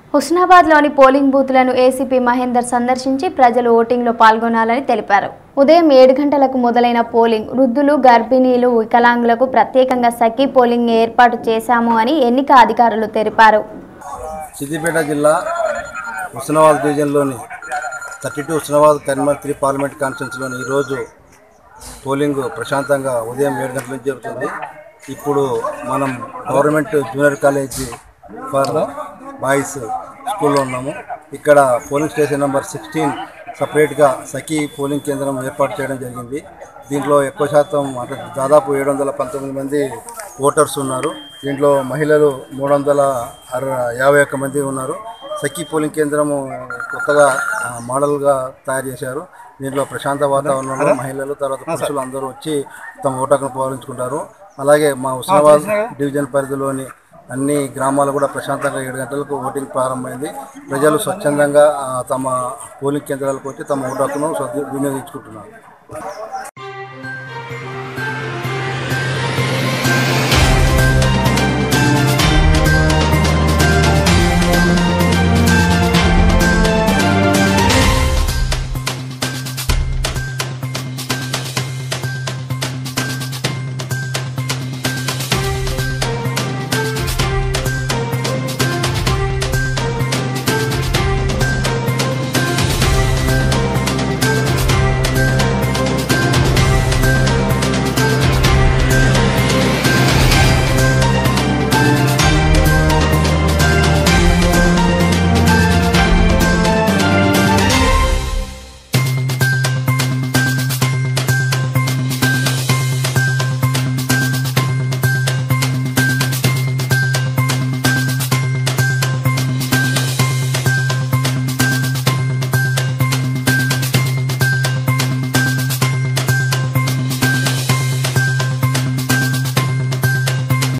హుస్నాబాద్లోని polling బూత్లను ACP Mahender సందర్శించి ప్రజలు ఓటింగ్లో పాల్గొనాలని తెలిపారు ఉదయం ఏడు గంటలకు మొదలైన పోలింగ్ వృద్ధులు గర్భిణీలు వికలాంగులకు ప్రత్యేకంగా సఖీ పోలింగ్ ఏర్పాటు చేశాము అని ఎన్నిక అధికారులు తెలిపారు సిద్దిపేట జిల్లా హుస్నాబాద్ డివిజన్లోని thirty two Husnabad Karimnagar three parliament కాన్స్టిట్యూన్సీలోని ఈరోజు పోలింగ్ ప్రశాంతంగా ఉదయం ఏడు గంటల నుంచి జరుగుతుంది ఇప్పుడు మనం government junior college for boys స్కూల్లో ఉన్నాము ఇక్కడ పోలింగ్ స్టేషన్ నెంబర్ సిక్స్టీన్ సపరేట్గా సఖీ పోలింగ్ కేంద్రం ఏర్పాటు చేయడం జరిగింది దీంట్లో ఎక్కువ శాతం అంటే దాదాపు ఏడు వందల పంతొమ్మిది మంది ఓటర్స్ ఉన్నారు దీంట్లో మహిళలు మూడు వందల అర యాభై ఒక్క మంది ఉన్నారు సఖీ పోలింగ్ కేంద్రము కొత్తగా ఆ, మోడల్గా తయారు చేశారు దీంట్లో ప్రశాంత వాతావరణంలో మహిళలు తర్వాత పురుషులు అందరూ వచ్చి తమ ఓటర్ను పాలించుకుంటారు అలాగే మా హుస్నాబాద్ డివిజన్ పరిధిలోని అన్ని గ్రామాలు కూడా ప్రశాంతంగా ఏడు గంటలకు ఓటింగ్ ప్రారంభమైంది ప్రజలు స్వచ్ఛందంగా ఆ, తమ పోలింగ్ కేంద్రాలకు వచ్చి తమ ఓటు హక్కును సద్వి- వినియోగించుకుంటున్నారు